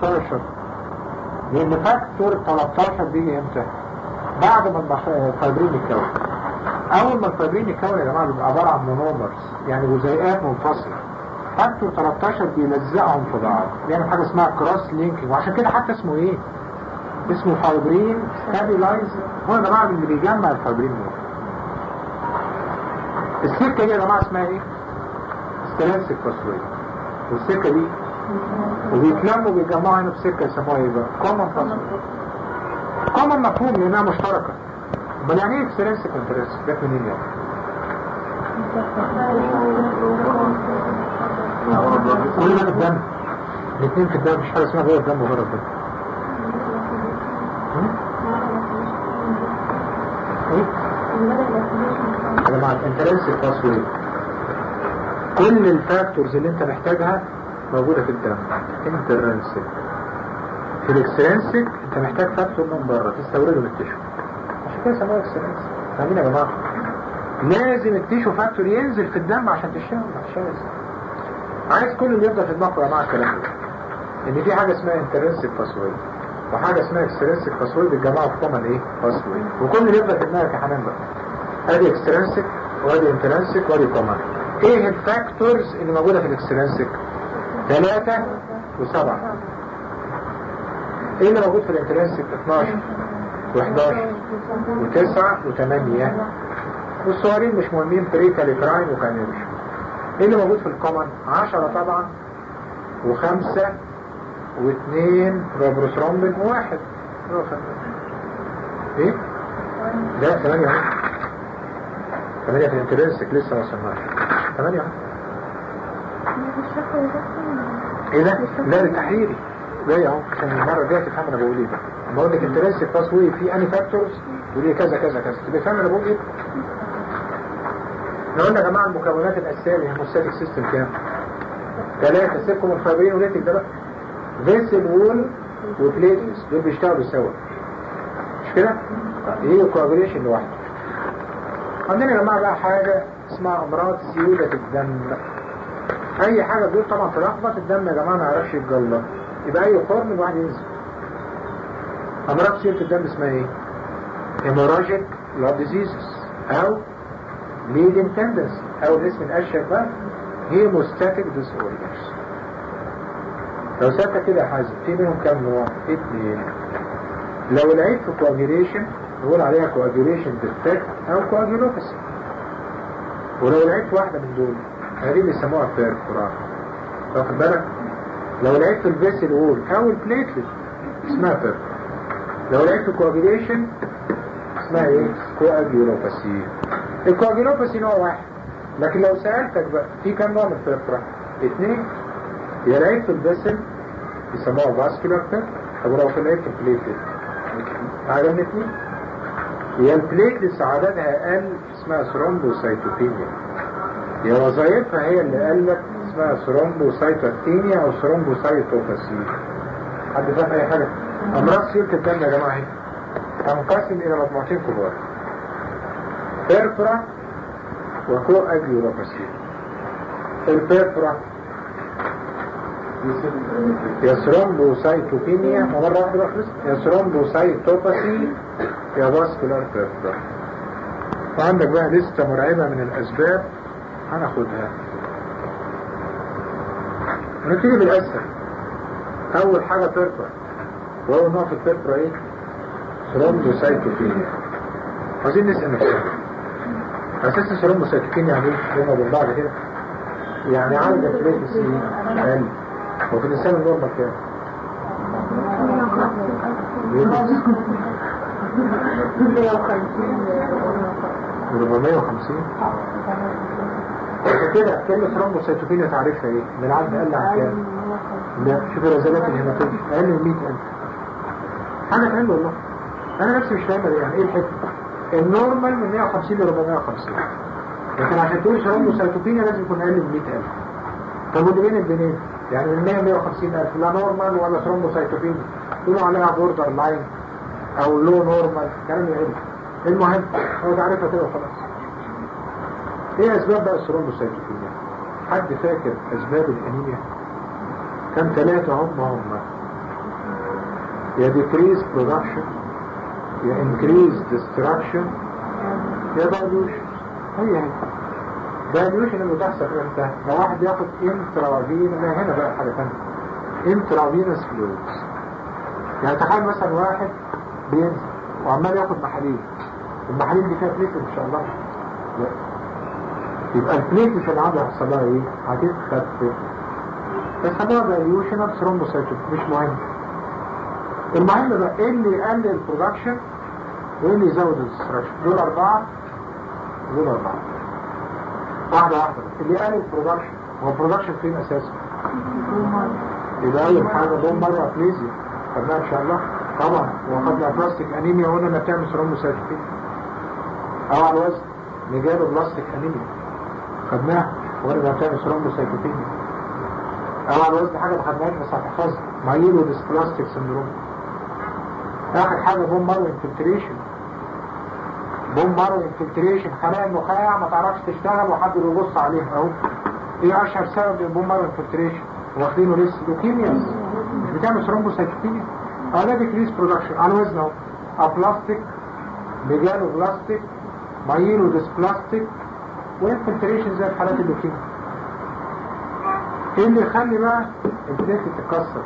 13 لان فاكتور 13 بيجي امتى بعد ما الفايبرين يتكون اول ما الفايبرين يتكون يا جماعه بيبقى عباره عن مونومرز يعني جزيئات منفصله فاكتور 13 بيلزقهم في بعض بيعمل حاجه اسمها كروس لينكينج وعشان كده حتى اسمه ايه اسمه فايبرين ستابيلايز هو يا جماعه اللي بيجمع الفايبرين دول السكه دي يا جماعه اسمها ايه سترانسك فاسويد والسكه دي وبيتلموا بيتجمعوا هنا في سكه يسموها ايه بقى كومن فاسويد كومن مفهوم لانها مشتركه امال يعني ايه اكسترنسك وانترنسك جت منين يعني كل ده في الدم الاثنين في الدم مش حاجه اسمها جوه الدم وبره الدم ايه يا جماعه الانترنسك فاسويد كل الفاكتورز اللي انت محتاجها موجودة في الدم انترنسك في الاكسترنسك انت محتاج فاكتور من بره تستورده من التشو عشان كده سموه اكسترنسك فاهمين يا جماعة لازم التيشو فاكتور ينزل في الدم عشان تشتغل عشان عايز كل اللي يفضل في دماغك يا جماعة الكلام ده ان في حاجة اسمها انترنسك فاسويد وحاجة اسمها اكسترنسك فاسويد بيتجمعوا في كومن ايه فاسويد وكل اللي يفضل في دماغك يا حنان بقى ادي اكسترنسك وادي انترنسك وادي كومن ايه الفاكتورز اللي موجودة في الاكسترنسك ثلاثة وسبعة ايه اللي موجود في الانترنسك 12 و11 و9 و8 والصورين مش مهمين بريكا لكراين وكانيرش ايه اللي موجود في الكومن 10 طبعا وخمسة واثنين روبروثرومبين وواحد ايه لا ثمانية اهو ثمانية في الانترنسك لسه ما وصلناش ثمانية اهو ايه ده؟ لا التحريري جاي اهو عشان المرة الجاية تفهم انا بقول ايه ده اما اقول لك انترنسك باسوي في اني فاكتورز يقول لي كذا كذا كذا تبقى فاهم انا بقول ايه؟ احنا قلنا يا جماعة المكونات الاساسية للهيموستاتيك سيستم كام؟ ثلاثة سيبكم الفايبرين وليتك ده بقى فيسل وول وبليتلس دول بيشتغلوا سوا مش كده؟ ايه كوابريشن لوحده عندنا يا جماعة بقى حاجة اسمها امراض سيولة الدم اي حاجة دول طبعا تلخبط الدم يا جماعة ما يعرفش يتجلى يبقى اي خرم الواحد ينزل امراض سيولة الدم اسمها ايه hemorrhagic blood diseases او bleeding tendency او الاسم الاشهر بقى hemostatic disorders لو سألتك كده يا حازم في منهم كام نوع؟ اثنين لو العيب في coagulation نقول عليها coagulation defect او coagulopathy ولو العيب في واحدة من دول هذه اللي يسموها بيرفورا واخد بالك لو العيب في الفيسل وول او البليتلت اسمها بيرفورا لو العيب في الكواجيليشن اسمها ايه كواجيولوباسي الكواجيولوباسي نوع واحد لكن لو سألتك بقى في كم نوع من البيرفورا اثنين يا العيب في الفيسل يسموها فاسكولار بيرفورا طب ولو في العيب في البليتلت عدد اثنين هي البليتلتس عددها اقل اسمها ثرومبوسايتوبينيا هي وظائفها هي اللي قالت اسمها ثرومبوسايتوبينيا او ثرومبوسايتوباسي حد فاهم اي حاجه امراض سيولة الدم يا جماعه اهي تنقسم الى مجموعتين كبار بيرفرا وكو اجيوروباسي البيرفرا يا ثرومبوسايتوبينيا ومرة واحدة بقى خلص يا ثرومبوسايتوباسي يا فاسكولار بيرفرا وعندك بقى لستة مرعبة من الأسباب هناخدها نبتدي بالأسهل أول حاجة بيرفرا وأول نوع في البيرفرا إيه؟ ثرومبوسايتوبينيا عايزين نسأل نفسنا أساس الثرومبوسايتوبينيا يعني إيه؟ هما بين بعض كده يعني عدد الفليتسي أقل هو في الإنسان النورمال كام؟ 450 عشان كده كلمة ثرومبوسيتوبينيا تعرفها ايه؟ ان العدد اقل عن كام؟ لا شوف رزالات الهيماتوج اقل من 100000 حاجة حلوة والله انا نفسي مش فاهم يعني ايه الحكمة النورمال من 150 ل 450 لكن عشان تقول ثرومبوسيتوبينيا لازم يكون اقل من 100000 طب ودي بين البنين يعني من 100 150000 لا نورمال ولا ثرومبوسيتوبينيا يقولوا عليها بوردر لاين او لو نورمال كلام يعرف المهم هو تعرفها كده وخلاص ايه اسباب بقى الثرومبوسيتوبينيا حد فاكر اسباب الانيميا كم ثلاثة هم هم يا decrease production يا increase destruction يا dilution هي هي dilution اللي بتحصل امتى؟ لو واحد بياخد intravenous ما هنا بقى حاجة تانية intravenous fluids يعني تخيل مثلا واحد بينزل وعمال ياخد محاليل المحاليل دي فيها بليت ان شاء الله لا يبقى البليت مش اللي عنده هيحصل لها ايه؟ هتتخفف يسموها دايليوشنال ثرومبوسايتوب مش مهم المهم بقى ايه اللي يقلل البرودكشن وايه اللي يزود الديستراكشن دول اربعه دول اربعه واحده واحده اللي يقلل البرودكشن هو البرودكشن فين اساسا؟ يبقى اول حاجه دول مره افليزيا خدناها ان شاء الله طبعا وخدنا بلاستيك انيميا وقلنا انها بتعمل ثرومبوسايتوبين او على الوزن نجابه بلاستيك انيميا خدناها وقلنا انها بتعمل ثرومبوسايتوبين او على الوزن حاجه ما خدناهاش بس هتحفظها مايلو ديسبلاستيك سندروم اخر حاجه بوم مارو انفلتريشن بوم مارو انفلتريشن خلايا النخاع ما تعرفش تشتغل وحد بيبص عليها اهو ايه اشهر سبب للبوم مارو انفلتريشن واخدينه لسه لوكيمياس مش بتعمل ثرومبوسايتوبينيا اه ده ديكريس برودكشن على وزن اهو ابلاستيك ميجانو بلاستيك مايلو ديسبلاستيك وانفلتريشن زي الحالات اللوكيميا ايه اللي يخلي بقى البليت تتكسر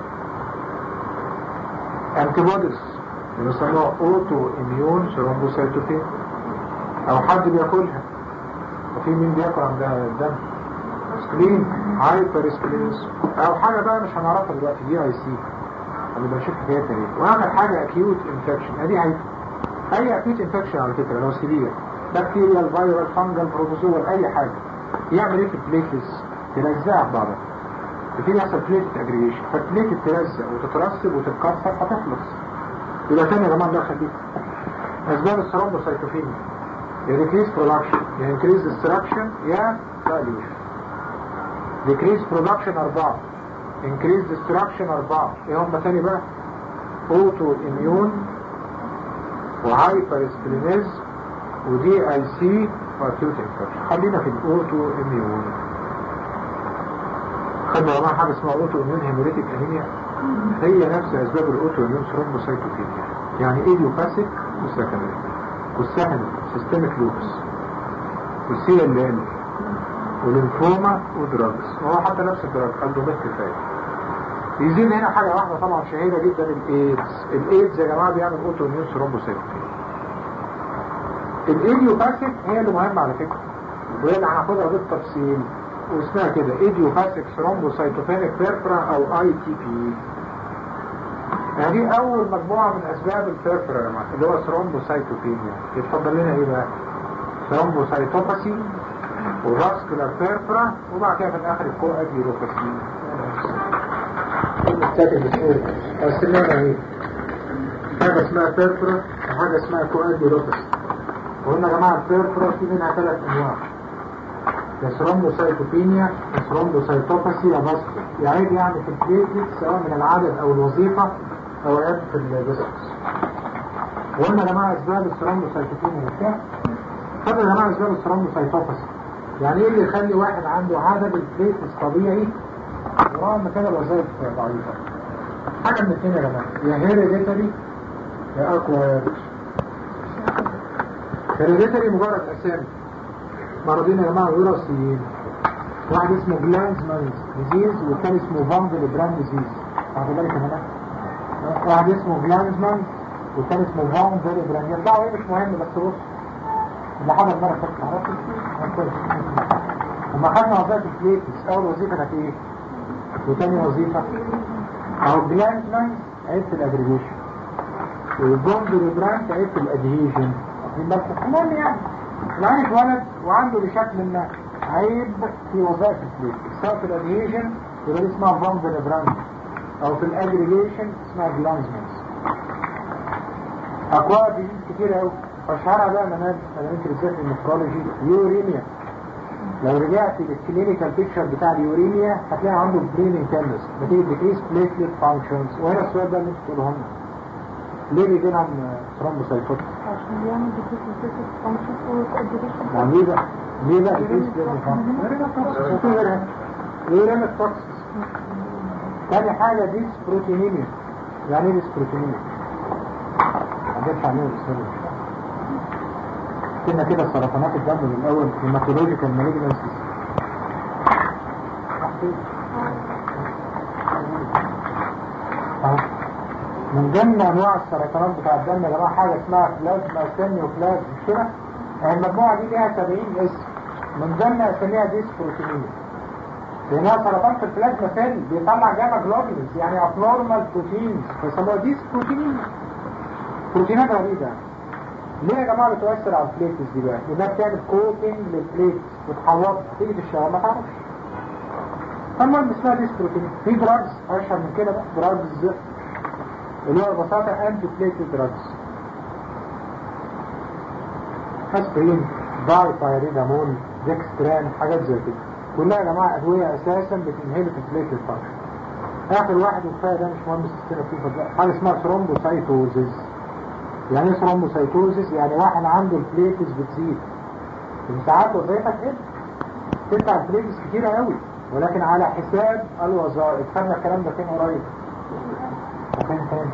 انتي بوديز اللي بيسموها اوتو اميون ثرومبوسايتوبين او حد بياكلها وفي مين بياكل عندها الدم سكرين هايبر سكرينز او حاجه بقى مش هنعرفها دلوقتي دي اي سي اللي بنشوف حكايتها ايه واخر حاجه اكيوت انفكشن ادي هي اي اكيوت انفكشن على فكره لو سيفير بكتيريال فيروس فانجل بروتوزوال اي حاجه يعمل ايه في البليتلز تلزقها ببعضها يبتدي يحصل بليتت اجريجيشن فالبليتت تلزق وتترسب وتتكسر فتخلص يبقى تاني يا جماعه ده خفيف اسباب الثرومبوسايتوبينيا يا ديكريز برودكشن يا انكريز ديستراكشن يا دايليوشن ديكريز برودكشن أربعة انكريز ديستراكشن أربعة ايه هم تاني بقى اوتو اميون وهايبر سبلينيز ودي اي سي واكيوت انفكشن خلينا في الاوتو اميون خدنا يا جماعه حاجه اسمها اوتو اميون هيموريتيك انيميا هي نفس اسباب الاوتو اميون ثرومبوسايتوبينيا يعني ايديوباثيك وسكندري والسكندري سيستميك لوبس والسي ال ال ولينفوما ودراجز وهو حتى نفس الدراج الدوميت كفايه يزيد هنا حاجه واحده طبعا شهيره جدا الايدز الايدز يا جماعه بيعمل اوتو اميون ثرومبوسايتوبينيا الايديوباثيك هي اللي مهمه على فكره وهي اللي هناخدها بالتفصيل واسمها كده ايديوباثيك ثرومبوسايتوبينيك بيرفرا او اي تي بي يعني دي اول مجموعه من اسباب البيرفرا يا جماعه اللي هو ثرومبوسايتوبينيا يتفضل لنا ايه بقى ثرومبوسايتوباثي وفاسكولار بيرفرا وبعد كده في الاخر الكو اديوروباثي قسمنا ايه حاجه اسمها بيرفرا وحاجه اسمها كو اديوروباثي وقلنا يا جماعه البيرفرا في منها ثلاث انواع يا ثرومبوسايتوبينيا يا ثرومبوسايتوباثي يا فاسكولار يعني يعني في البليتلت سواء من العدد او الوظيفه او عيب في الفيسكس وقلنا يا جماعه اسباب الثرومبوسايتوبينيا وبتاع طب يا جماعه اسباب الثرومبوسايتوباثي يعني ايه اللي يخلي واحد عنده عدد البليتلت طبيعي ورغم كده الوظائف ضعيفه حاجه من الاثنين يا جماعه يا هيريديتري يا اكوايرد هيريديتري مجرد اسامي مرضين يا جماعه وراثيين واحد اسمه جلانزمان ديزيز والثاني اسمه فاندل براند ديزيز واخد بالك يا جماعه واحد اسمه جلانزمان والثاني اسمه فاندل براند يطلعوا ايه مش مهم بس بص اللي حضر مره فاتت تعرفوا لما خدنا وظيفه البليتس اول وظيفه كانت ايه؟ وثاني وظيفه اهو جلانزمان عيب في الاجريجيشن والفاندل براند عيب في الادهيجن واخدين بالك المهم يعني العين اتولد وعنده بشكل ما عيب في وظائف البليت سواء في الادهيجن يبقى دي اسمها فانزل براند او في الاجريجيشن اسمها جلانزمنز اقوال ديزيز كتير قوي اشهرها بقى منال انا انت بالذات النفرولوجي يوريميا لو رجعت للكلينيكال بيكتشر بتاع اليوريميا هتلاقي عنده برين انتنس نتيجه ديكريس بليتلت فانكشنز وهنا السؤال ده اللي انتوا تقولوه لنا ليه بيجي لهم ثرومبوسايتوبيا عشان بيعمل ديكريس فانكشن وكواديليشن يعني ليه بقى؟ ليه بقى ديكريس بليتلت فانكشن؟ وفي غيرها غير التوكسيس تاني حاجة ديس بروتينيميا يعني ايه ديسبروتينية؟ ما جاتش عليها بسهولة كنا كده سرطانات الدم من الأول هيماتولوجيكال مالجنسيس من ضمن انواع السرطانات بتاع الدم يا جماعه حاجه اسمها بلازما سيميو بلازما مش كده؟ المجموعه دي ليها 70 اسم من ضمن اساميها ديسبروتينية لانها سرطان في البلازما سيل بيطلع جاما جلوبولينز يعني ابنورمال بروتينز فيسموها ديسبروتينية بروتينات غريبه ليه يا جماعه بتؤثر على البليتس دي بقى؟ لانها بتعمل كوتنج للبليتس بتحوطها تيجي في الشارع ما تعرفش المهم اسمها ديسبروتينية في دراجز اشهر من كده بقى دراجز اللي هو ببساطة انتي بليتد دراجز اسبرين باي بايريدامول ديكستران حاجات زي كده كلها يا جماعة أدوية أساسا بتنهلت البليتد فانكشن آخر واحد وكفاية ده مش مهم السيستم فيه حاجة اسمها ثرومبوسايتوزيس يعني ايه ثرومبوسايتوزيس؟ يعني واحد عنده البليتس بتزيد من ساعات وظيفتك ايه؟ تدفع البليتس كتيرة قوي ولكن على حساب الوظائف خدنا الكلام ده فين قريب فين فين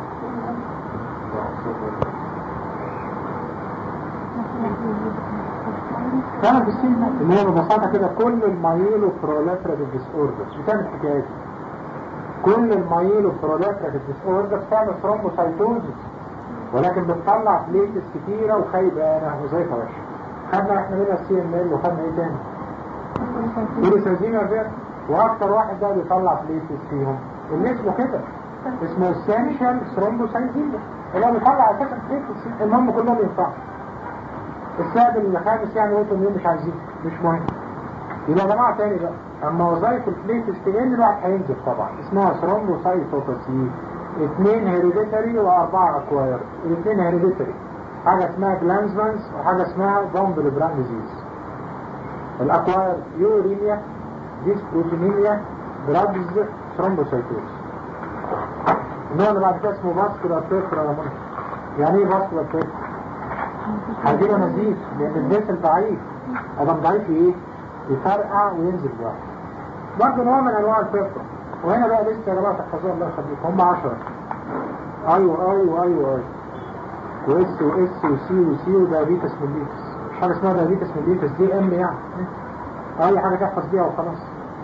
كان في السن اللي هي ببساطة كده كل المايلو برولاتريف ديس اوردرز بتعمل حكاية دي. كل المايلو برولاتريف ديس اوردرز بتعمل ثرومبوسايتوزيس ولكن بتطلع بليتس كتيرة وخايبة وظيفة وحشة خدنا احنا منها السي ام ال وخدنا ايه تاني؟ بوليسازيميا فير واكتر واحد ده بيطلع بليتس فيهم اللي اسمه كده اسمه essential thrombocythemia اللي هو بيطلع اساسا بليتس المهم كلهم ينفعوا السبب الخامس يعني قلت اليوم مش عايزين مش مهم يبقى يا جماعه تاني بقى اما وظائف البليتس تقل الواحد هينزل طبعا اسمها ثرومبوسايتوباسي اثنين هيريديتري واربعه اكواير الاثنين هيريديتري حاجه اسمها جلانزمانز وحاجه اسمها دومبل براند ديزيز الاكواير يوريميا ديسبروتينيميا دراجز ثرومبوسايتوز النوع اللي بعد كده اسمه فاسكولار بيفرا يا منى يعني ايه فاسكولار بيفرا؟ هيجيله نزيف لان الدسل ضعيف ادم ضعيف ايه؟ يفرقع وينزل بقى برضه نوع من انواع البيفرا وهنا بقى لسه يا جماعه تحفظوها الله يخليكم هم 10 ايوه ايوه ايوه ايوه واس واس وسي وسي ودايابيتس ميليتس مش حاجه اسمها دايابيتس ميليتس دي ام يعني اي حاجه تحفظ بيها وخلاص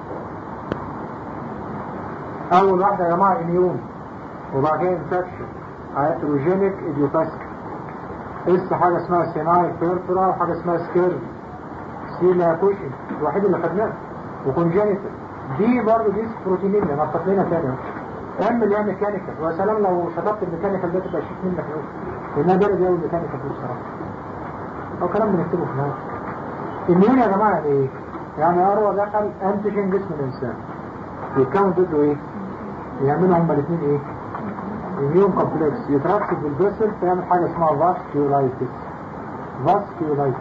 اول واحده يا جماعه اميون وبعد كده انفكشن هيتروجينيك ايديوباثيك اس حاجه اسمها سينايل بيرفرا وحاجه اسمها سكيرفي سيلا كوشن الوحيد اللي خدناه وكونجينيتال دي برضه دي بروتينيميا نطط لنا تاني ام اللي هي ميكانيكال ويا سلام لو شطبت الميكانيكال ده تبقى شيك منك قوي لانها درجه قوي الميكانيكال دي بصراحه او كلام بنكتبه في النهايه الميون يا جماعه يعني ايه؟ يعني اروى دخل انتيجين جسم الانسان يتكون ضده ايه؟ يعملوا هما الاثنين ايه؟ اميون كومبلكس يتركب بالجسم تعمل حاجه اسمها فاسكيولايتس فاسكيولايتس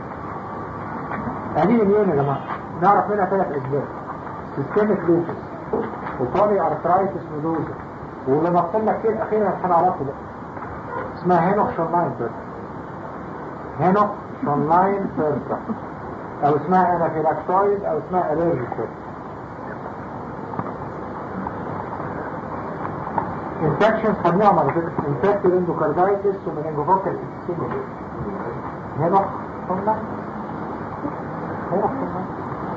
ادي اميون يا جماعه نعرف منها ثلاث اسباب سيستميك لوبس وبولي ارثرايتس نودوزا واللي نقل لك كده اخيرا هنعرفه بقى اسمها هينوخ شونلاين بيرتا هينوخ شونلاين بيرتا او اسمها انافيلاكتويد او اسمها الرجيك انفكشن خدناهم على فكره انفكتد اندوكاردايتس ومننجوفوكال سيستيميا هينوخ شونلاين هينوخ شونلاين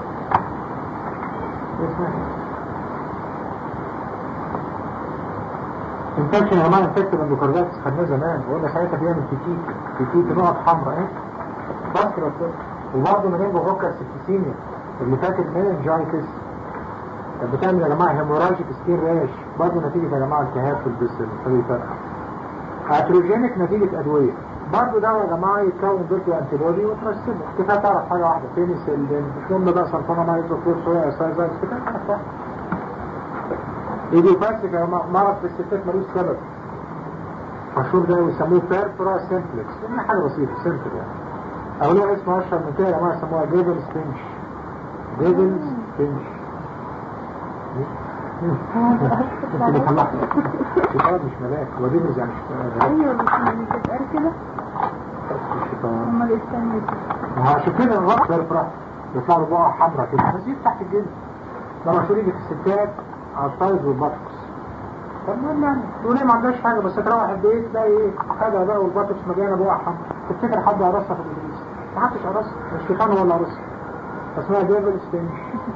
انفكشن يا جماعه انفكتد اندوكاردايتس خدناه زمان وقلنا ساعتها بيعمل كتيت كتيت نقط حمراء ايه فاكره وبرضه منينجو فوكال سيستيميا اللي فاتت مننجايتس كانت بتعمل يا جماعه هيموراجيك ستير راش برضه نتيجه يا جماعه التهاب في الجسم فبيفرقع اتروجينيك نتيجه ادويه برضه ده يا جماعه يتكون ضده انتي بودي وترسمه كفايه تعرف حاجه واحده بينيسيلين مش مهم بقى سلطانه مايزوفلور سويا اسايزايز كفايه تعرف واحده ايديوباثيك يا جماعه مرض في الستات ملوش سبب مشهور ده ويسموه بيربرا سيمبلكس يعني حاجه بسيطه سيمبل يعني او ليه اسم اشهر من كده يا جماعه يسموها ديفلز بنش ديفلز بنش انت اللي طلعت الشيطان مش ملاك هو ديفلز يعني مش ايوه مش بتتقال كده الشيطان امال ايه الثانيه ما هو عشان كده الرأس بيربرا يطلع له بقى حمراء كده نزيف تحت الجلد ده مشهور يجي في الستات على الطايز والبطكس فالمهم يعني تقول ليه ما عندهاش حاجة بس تروح البيت تلاقي ايه حاجة بقى والبطش مليانة بقع حمر تفتكر حد هرسها في الإنجليزي ما حدش هرسها مش شيطان ولا هرسها اسمها ديفل ستينج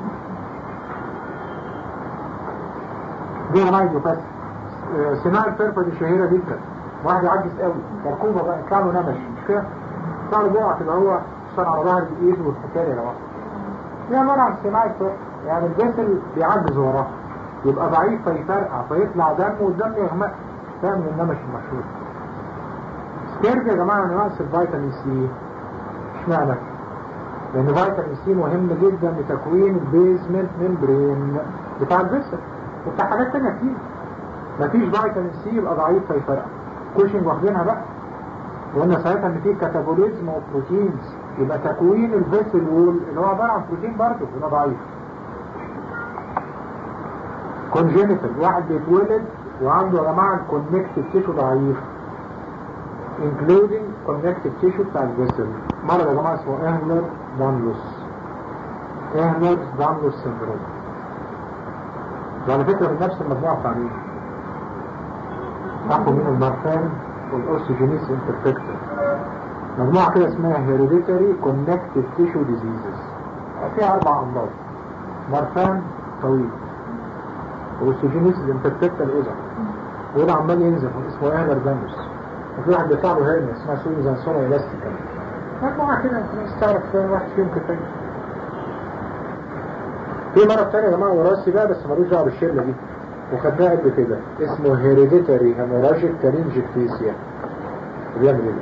دي رايدو بس آه، صناعة الفرفة دي شهيرة جدا واحد يعجز قوي تركوبة بقى يطلع له نمش مش كده يطلع له بقع كده هو صار على ظهر الايد والحكاية يا جماعة دي عبارة عن صناعة فرفة يعني الجسل بيعجز وراه يبقى ضعيف فيفرقع فيطلع دم والدم يغمق تعمل النمش المشهور سكيرف يا جماعة انا ناقص الفيتامين سي اشمعنى؟ لان فيتامين سي مهم جدا لتكوين البيزمنت ممبرين بتاع الجسم وبتاع حاجات تانية كتير مفيش فيتامين سي يبقى ضعيف فيفرقع كوشنج واخدينها بقى وقلنا ساعتها ان في كاتابوليزم وبروتينز يبقى تكوين الفيسل وول اللي هو عبارة عن بروتين برضه يبقى ضعيف كونجينيتال واحد بيتولد وعنده يا جماعة الكونكتيف تيشو ضعيف including connective tissue بتاع الجسم مرض يا جماعة اسمه اهلر دانلوس اهلر دانلوس سيندروم وعلى فكرة من نفس المجموعة بتاع مين؟ تعرفوا مين المارفان والاوستوجينيس انترفكتر مجموعة كده اسمها hereditary connective tissue diseases فيها أربع أمراض مارفان طويل والاوستوجينيس انترفكتر إذا وده عمال ينزل اسمه اهلر دانلوس وفي واحد بيطلع له هرنة اسمها سوزان سونا إلاستيكا مجموعة كده الناس تعرف واحد فيهم كفاية في مرض تاني يا جماعة وراثي بقى بس ملوش دعوة بالشلة دي وخدناه قبل كده اسمه هيريديتاري هيموراجيك كارينجكتيسيا بيعمل ايه؟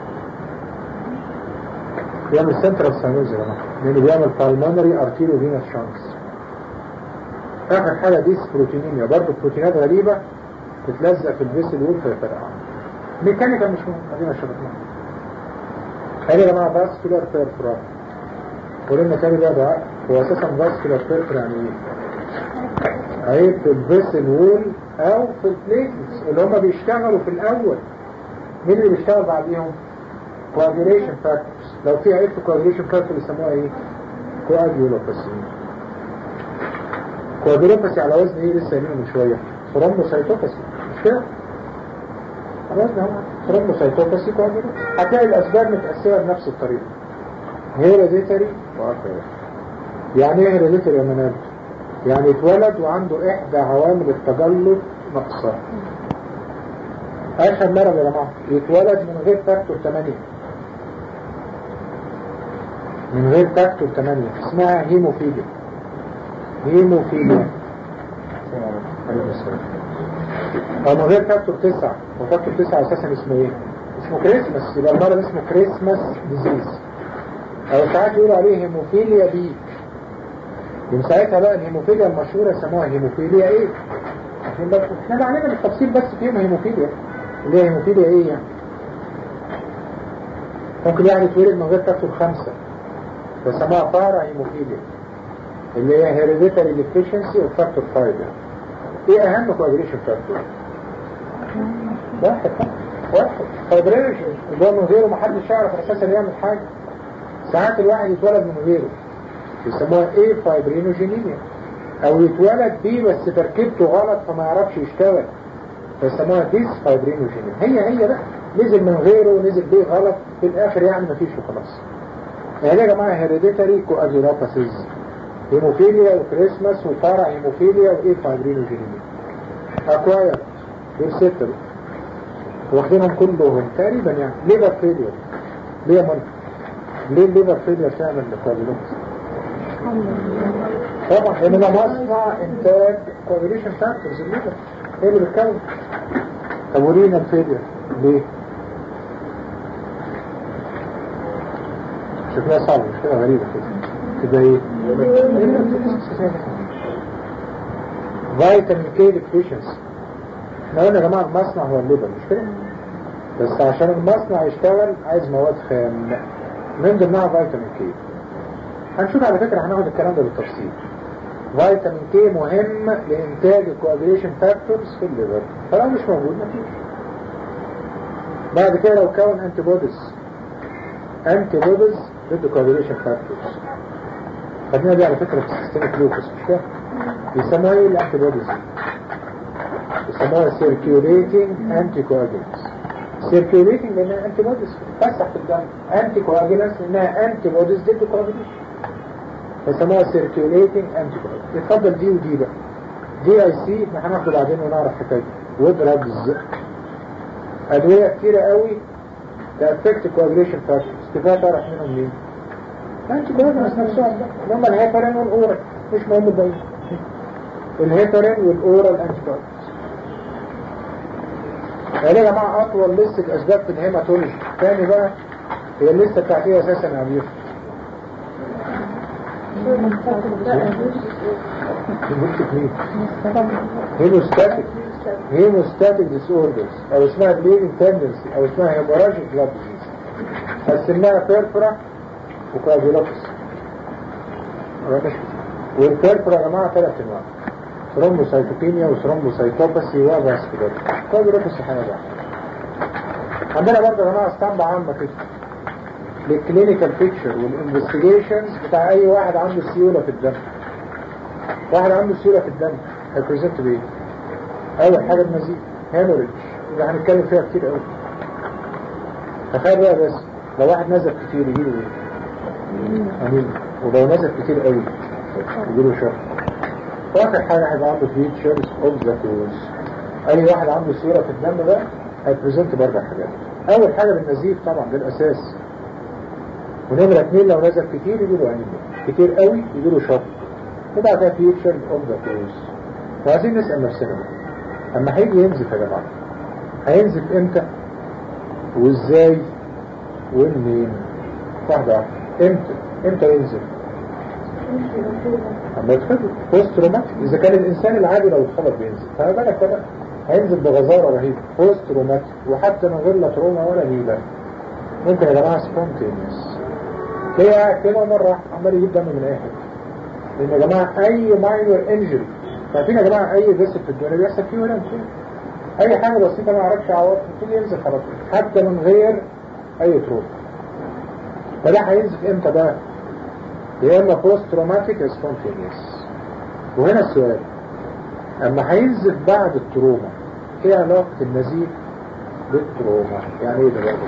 بيعمل سنترال ساينوز يا جماعة لأنه بيعمل بالمونري ارتيريو فينس شانكس آخر حاجة دي بروتينيميا برضه بروتينات غريبة تتلزق في الفيسل وول فيفرقع ميكانيكا مش مهم ادينا شرحناها هذه يا جماعة فاسكولار بيرفرا قولنا تاني بقى ده هو اساسا فاسكولار بيرفرا يعني ايه؟ عيب في الفيسل وول او في البليتس اللي هم بيشتغلوا في الاول مين اللي بيشتغل بعديهم؟ coagulation فاكتورز لو في عيب في coagulation فاكتور يسموها ايه؟ coagulopathy coagulopathy على وزن ايه لسه قايلينه من شويه؟ ثرومبوسايتوباثي مش كده؟ خلاص ده ثرومبوسايتوباثي coagulopathy هتلاقي الاسباب متقسمه بنفس الطريقه هيريديتري وأكوير يعني ايه هيريديتري يا منال؟ يعني اتولد وعنده احدى عوامل التجلط ناقصه اخر مرض يا جماعه يتولد من غير فاكتور 8 من غير فاكتور 8 اسمها هيموفيليا هيموفيليا او من غير فاكتور 9 وفاكتور 9 اساسا اسمه ايه اسمه كريسماس يبقى المرض اسمه كريسماس ديزيز او ساعات يقولوا عليه هيموفيليا بي من ساعتها بقى الهيموفيليا المشهورة سموها هيموفيليا ايه عشان بس احنا علينا بالتفصيل بس فيهم هيموفيليا اللي هي هيموفيليا ايه يعني ممكن يعني يتولد من غير فاكتور خمسة فسموها بارا هيموفيليا اللي هي هيريديتاري ديفيشنسي اوف فاكتور 5 يعني ايه اهم كوادريشن فاكتور واحد واحد كوادريشن اللي هو من غيره محدش يعرف اساسا يعمل حاجة ساعات الواحد يتولد من غيره يسموها ايه فايبرينوجينيميا او يتولد بيه بس تركيبته غلط فما يعرفش يشتغل فيسموها ديس فايبرينوجينيميا هي هي بقى نزل من غيره ونزل بيه غلط في الاخر يعني مفيش وخلاص يعني يا جماعه هيريديتاري كواجولوباثيز هيموفيليا وكريسماس وفارع هيموفيليا وايه فايبرينوجينيميا اكواير دول ستة بقى واخدينهم كلهم تقريبا يعني ليفر فيلير ليه من ليه الليفر فيلير تعمل كواجولوباثي طبعا لان ده مصنع انتاج كوابيليشن فاكتورز الليفر ايه اللي بتكون طب ورينا الفيلير ليه شكلها صعب مش كده غريبة كده كده ايه فيتامين كي ديفيشنسي احنا قلنا يا جماعة المصنع هو الليفر مش كده بس عشان المصنع يشتغل عايز مواد خام من ضمنها فيتامين كي هنشوف على فكرة هناخد الكلام ده بالتفصيل فيتامين كي مهم لإنتاج الكوابيليشن فاكتورز في الليفر فلو مش موجود مفيش بعد كده لو كون انتي بوديز انتي بوديز ضد كوابيليشن فاكتورز خدنا دي على فكرة في السيستميك لوكس مش كده بيسموها ايه الانتي بوديز اسمها circulating anticoagulants circulating لانها انتي بوديز تفسح في الدم anticoagulants لانها انتي بوديز ضد coagulation فسموها circulating anticoagulants يتفضل دي ودي بقى دي اي سي احنا هناخده بعدين ونعرف حكايته ودراجز ادويه كتيره قوي تافكت كوagulation فاكتورز كفايه تعرف منهم مين انتي كوagulants نفسهم بقى هم الهيبرين والاورال مش مهم الباقي الهيبرين والاورال انتي كوagulants يعني يا جماعه اطول لسه اسباب في الهيماتولوجي تاني بقى هي اللسه بتاعت ايه اساسا يا عبير هيموستاتيك هيموستاتيك ديس اوردرز او اسمها بليدنج تندنسي او اسمها هيموراجيك بلاد ديزيز قسمناها بيرفرا وكارديولوبس والبيرفرا يا جماعه ثلاث انواع ثرومبوسايتوكيميا وثرومبوسايتوباسي وفاسكولار كارديولوبس حاجه بقى عندنا برضه يا جماعه اسطمبه عامه كده للكلينيكال بيكتشر والانفستيجيشنز بتاع اي واحد عنده سيوله في الدم واحد عنده سيوله في الدم هيبريزنت بايه؟ اول حاجه النزيف هيموريدج اللي هنتكلم فيها كتير قوي تخيل بقى بس لو واحد نزف كتير يجيله ايه؟ امين ولو نزف كتير قوي يجيله شر واخر حاجه هيبقى عنده فيتشرز اوف ذا كوز اي واحد عنده سيوله في الدم ده هيبريزنت باربع حاجات اول حاجه بالنزيف طبعا ده الاساس ونمرة اثنين لو نزل كتير يجيله انيميا كتير قوي يجيله شط وبعد كده فيوتشر اوف ذا كوز وعايزين نسأل نفسنا بقى اما هيجي ينزف يا جماعة هينزف امتى وازاي ومنين واحدة واحدة امتى امتى ينزف اما يتخبط بوست روماتيك اذا كان الانسان العادي لو اتخبط بينزف فما بالك بقى هينزل بغزارة رهيبة بوست روماتيك وحتى من غير لا تروما ولا نيلة ممكن يا جماعة سبونتينيوس تلاقيه قاعد كده مرة واحدة عمال يجيب دم من اي حته لان يا جماعة اي ماينور انجري عارفين يا جماعة اي جسد في الدنيا بيحصل فيه ولا فيه اي حاجة بسيطة ما اعرفش عوض يبتدي ينزل على طول حتى من غير اي تروما فده هينزل امتى بقى؟ يا اما بوست تروماتيك سبونتينيوس وهنا السؤال اما هينزل بعد التروما ايه علاقة النزيف بالتروما يعني ايه ده بقى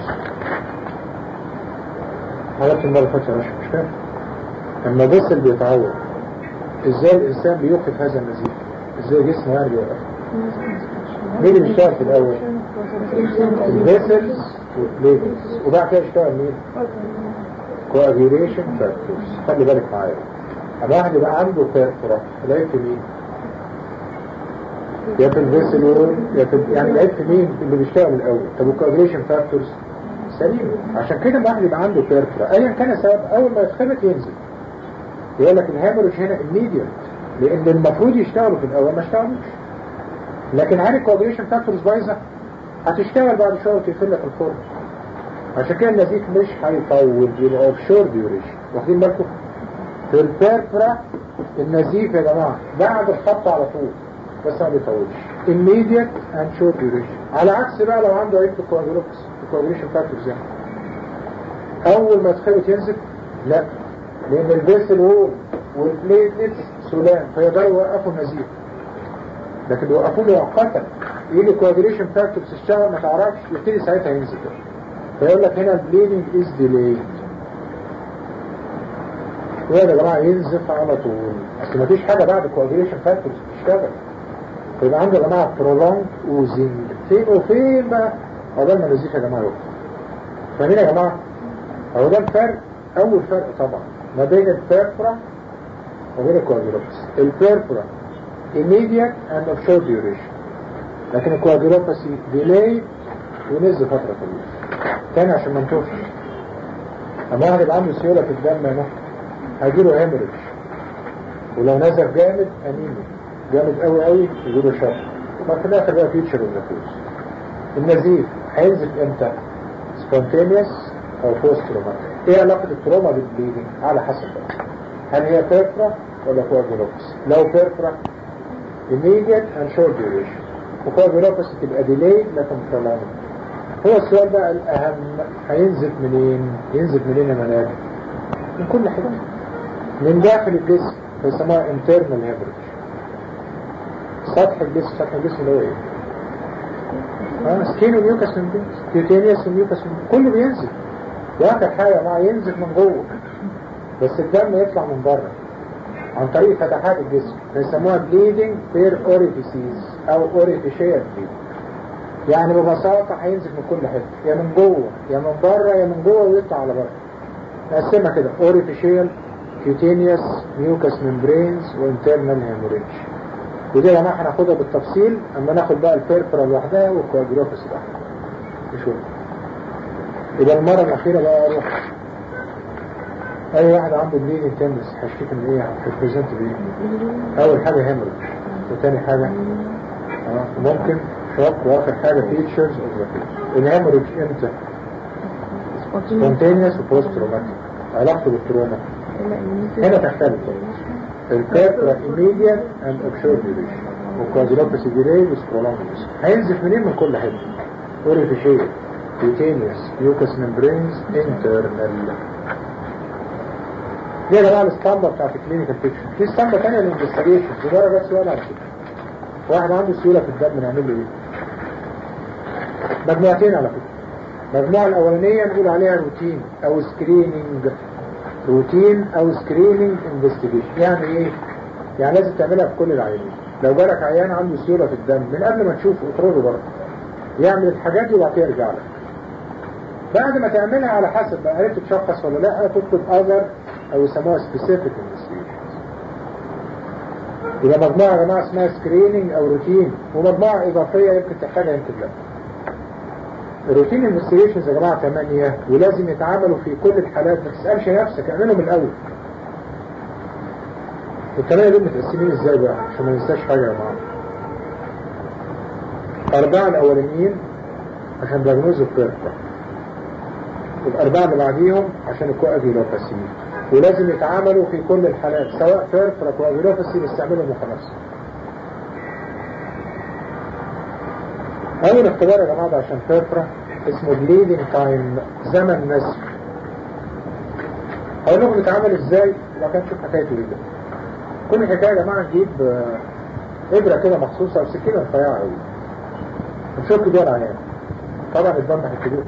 حالات المرة فاتحة مش مش فاهم اما بس اللي بيتعور ازاي الانسان بيوقف هذا النزيف ازاي جسمه يعني بيوقف مين اللي بيشتغل في الاول الفيسلز والبليفلز وبعد كده يشتغل مين coagulation factors خلي بالك معايا اما واحد يبقى عنده بيرفرا العيب في مين يا في الفيسل وول يا في يعني العيب في مين اللي بيشتغل الاول طب الكواجوليشن فاكتورز سليم عشان كده الواحد يبقى عنده بيرفرا ايا كان السبب اول ما يتخبط ينزل يقول لك الهامرج هنا immediate لان المفروض يشتغلوا في الاول ما اشتغلوش لكن هل الكواجوليشن فاكتورز بايظه هتشتغل بعد شويه وتقفل لك الفرن عشان كده النزيف مش هيطول يبقى اوف شور ديوريشن واخدين بالكم في البيرفرا النزيف يا جماعه بعد الخبط على طول بس ما بيطولش immediate and short duration على عكس بقى لو عنده عيب في الكواجولوكس الكواجوليشن فاكتورز يعني اول ما يتخبط ينزف لا لان الفيسل وول والبليتلتس سلام فيقدروا يوقفوا النزيف لكن بيوقفوه مؤقتا يجي كواجوليشن فاكتورز تشتغل ما تعرفش يبتدي ساعتها ينزل فيقول لك هنا البليدنج از ديليد يا جماعه ينزف على طول اصل ما فيش حاجه بعد كواجوليشن فاكتورز تشتغل فيبقى عنده يا جماعه برولونج اوزنج فين وفين بقى عقبال ما النزيف يا جماعه يقف فاهمين يا جماعه هو ده الفرق اول فرق طبعا ما بين البيرفرا وبين الكواجولوبس البيرفرا immediate and of short duration لكن الكواجولوباسي delayed ونزل فترة طويلة تاني عشان ما نتوهش اما واحد يبقى عنده سيولة في الدم هنا هيجيله هيمرج ولو نزف جامد انيميا جامد قوي قوي يجيله شر وفي الاخر بقى فيتشر النفوس النزيف هينزف امتى؟ سبونتينيوس او بوست تروماتيك ايه علاقة التروما بالبليدنج على حسب بقى هل هي بيرفرا ولا كواجولوبس لو بيرفرا immediate and short duration وكواجولوبس تبقى delayed لكن prolonged هو السؤال بقى الأهم هينزف منين ينزف منين يا منال من كل حاجة من داخل الجسم بيسموها internal hemorrhage سطح الجسم سطح الجسم اللي هو ايه اه سكين وميوكس ممبرينز كيوتينيوس وميوكس ممبرينز كله بينزل واخر حاجة مع ينزل من جوه بس الدم يطلع من بره عن طريق فتحات الجسم بيسموها bleeding per orifices او orificial bleeding يعني ببساطة هينزل من كل حتة يا من جوه يا من بره يا من جوه ويطلع على بره نقسمها كده orificial cutaneous mucous membranes وinternal hemorrhage ودي يا جماعة هناخدها بالتفصيل اما ناخد بقى البيربرا لوحدها والكواجلوفس لوحدها نشوف يبقى المرة الأخيرة بقى أروح أي واحد عنده بليدنج تندس هيشتكي من إيه؟ هيبريزنت بإيه؟ أول حاجة هيموريج وتاني حاجة آه، ممكن شوك وآخر حاجة فيتشرز أوف ذا فيتشر الهيموريج إمتى؟ سبونتينيوس وبوست تروماتيك علاقته بالتروما هنا تختلف الكاترا immediate and absurd duration وكوازيلوباسي ديلي وسبرولونجس هينزف منين من كل حته اوريفيشيال كيوتينيوس يوكس ممبرينز انترنال دي يا جماعه الاسطمبه بتاعت الكلينيكال بيكشر في اسطمبه ثانيه للانفستيجيشن مجرد بس سؤال على كده واحد عنده سيوله في الدم نعمل له ايه؟ مجموعتين على فكره المجموعه الاولانيه نقول عليها روتين او سكريننج روتين او سكريننج انفستيجيشن يعني ايه؟ يعني لازم تعملها في كل العيانين لو جالك عيان عنده سيوله في الدم من قبل ما تشوفه اطرده بره يعمل الحاجات دي وبعد كده يرجع لك بعد ما تعملها على حسب بقى عرفت تشخص ولا لا تطلب اذر او يسموها سبيسيفيك انفستيجيشنز يبقى مجموعه يا جماعه اسمها سكريننج او روتين ومجموعه اضافيه يمكن تحتاجها يمكن لا الروتين انفستيجيشنز يا جماعه ثمانيه ولازم يتعاملوا في كل الحالات ما تسالش نفسك اعملهم من الاول الثمانيه دول متقسمين ازاي بقى عشان ما ننساش حاجه يا جماعه أربعة الأولانيين عشان دياجنوز الطرقة والأربعة اللي بعديهم عشان الكواجيلوباسي ولازم يتعاملوا في كل الحالات سواء فيرفرا كواجيلوباسي بيستعملهم وخلاص أول اختبار يا جماعة ده عشان فيرفرا اسمه بليدنج تايم زمن نزف هقول لكم بيتعامل ازاي وبعد كده نشوف حكايته ايه ده كل حكاية يا جماعة نجيب آه، إبرة كده مخصوصة أو سكينة رفيعة أوي نشوف دول عيان طبعا الدم هيكتبوه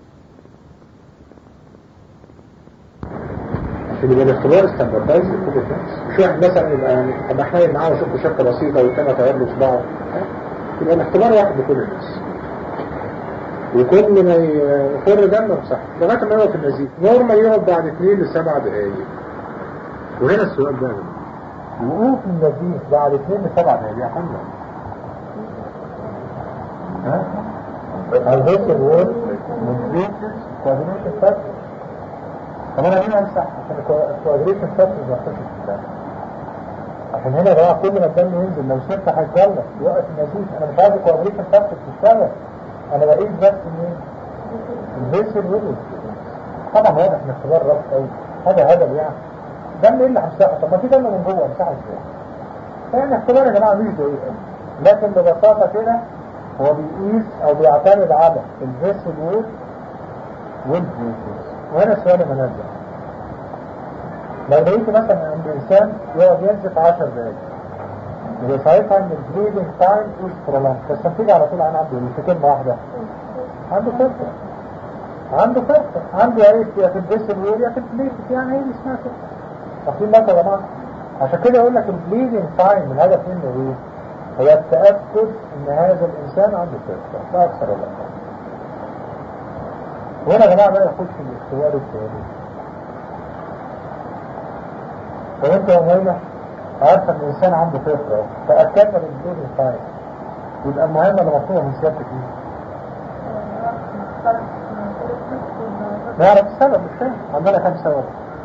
عشان يبقى الاختبار ستاندردايز لكل الناس مش واحد مثلا يبقى يعني ابقى حنين معاه واشوف شكه بسيطه والتاني طير له صباعه يبقى الاختبار واحد لكل الناس وكل ما يفر دم صح لغايه ما يقف النزيف نورمال يقف بعد 2 ل 7 دقائق وهنا السؤال ده وقوف النزيف بعد 2 ل 7 دقائق يا حمد ها؟ الهيك الوول مدريتس كوادريشن فاكتور طب انا هنا امسح عشان الكوادريشن فاكتور ما يخشش في الدم عشان هنا يا جماعه كل ما الدم ينزل لو سبت هيتجلط يوقف النزيف انا مش عايز الكوادريشن فاكتور تشتغل انا بقيس بس مين؟ الفيسل ويل طبعا واضح ان اختبار رف قوي هذا هدف يعني دم ايه اللي هيمسحه طب ما في دم من جوه امسحه ازاي؟ يعني اختبار يا جماعه مش دقيق لكن ببساطه كده هو بيقيس او بيعتمد على الفيسل وول والفيسل وهنا السؤال منزل لو لقيت مثلا عند انسان يقعد ينزف 10 دقايق يبقى ساعتها ان البريدنج تايم از برولونج بس تيجي على طول انا عنده في كلمه واحده عنده فرصه عنده فرصه عنده يا ريت يا في الفيسل وول يا في البليت يعني هي اسمها كده واخدين بالكم يا جماعه عشان كده يقول لك البليدنج تايم الهدف منه ايه؟ هو التأكد ان هذا الانسان عنده فرصة لا اكثر ولا اقل وهنا يا جماعة بقى يخش في الاختبار الثاني لو انت يا مهمة عارفة ان الانسان عنده فرصة تأكدنا من الدين الفايل يبقى المهمة اللي مطلوبة من سيادتك ايه؟ نعرف السبب مش فاهم عندنا كام سبب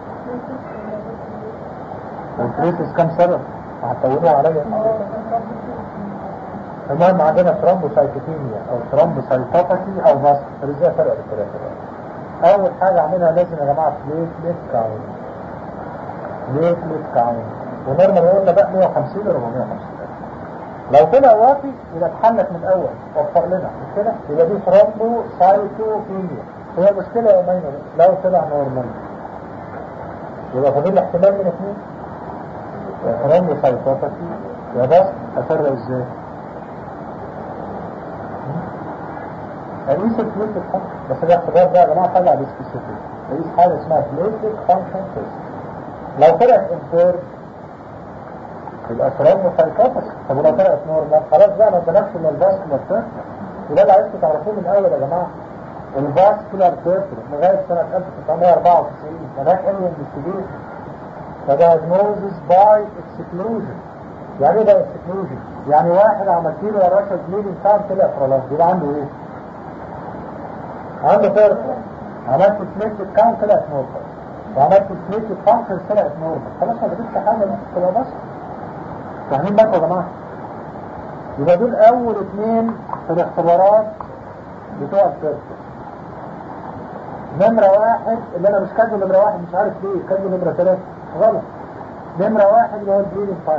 الفريسس كام سبب هتطولوها عليا المهم عندنا ترومبوسايتوبينيا او ترومبوسايتوباثي او فاسك طب ازاي فرق الثلاثه بقى؟ اول حاجه عاملها لازم يا جماعه بليتلت كاونت بليتلت كاونت ونورمال قلنا بقى 150 ل 450 لو طلع واطي يبقى اتحلت من الاول وفر لنا مش كده؟ يبقى دي ترومبوسايتوبينيا هي المشكله يا مينا لو طلع نورمال يبقى فاضل احتمال من اثنين يا ترومبوسايتوباثي يا بس افرق ازاي؟ اقيس البليتلت فانكشن بس الاختبار ده يا جماعه طلع بسبيسيفيك اقيس حاجه اسمها بليتلت فانكشن تيست لو طلعت امبير يبقى ثرومبوسايتوبس طب ولو طلعت نورمال خلاص بقى ما بنفس الا الفاسكولار تيرتر وده اللي عايزكم تعرفوه من الاول يا جماعه الفاسكولار تيرتر لغايه سنه 1994 ملهاش اي انفستيجيشن فدايجنوزز باي اكسكلوجن يعني ايه ده اكسكلوجن؟ يعني واحد عملت له يا باشا بليدنج كان طلع برولاب يبقى عنده ايه؟ عنده تيرتر عملت بليتلت كاونت طلعت نورمال وعملت بليتلت فانكشن طلعت نورمال خلاص ما بتبقى حاجه ممكن تبقى بس فاهمين بقى يا جماعه؟ يبقى دول اول اثنين في الاختبارات بتوع التيرتر نمرة واحد اللي انا مش كاتبه نمرة واحد مش عارف ليه كاتبه نمرة ثلاثة غلط نمرة واحد اللي هو البليدنج فايل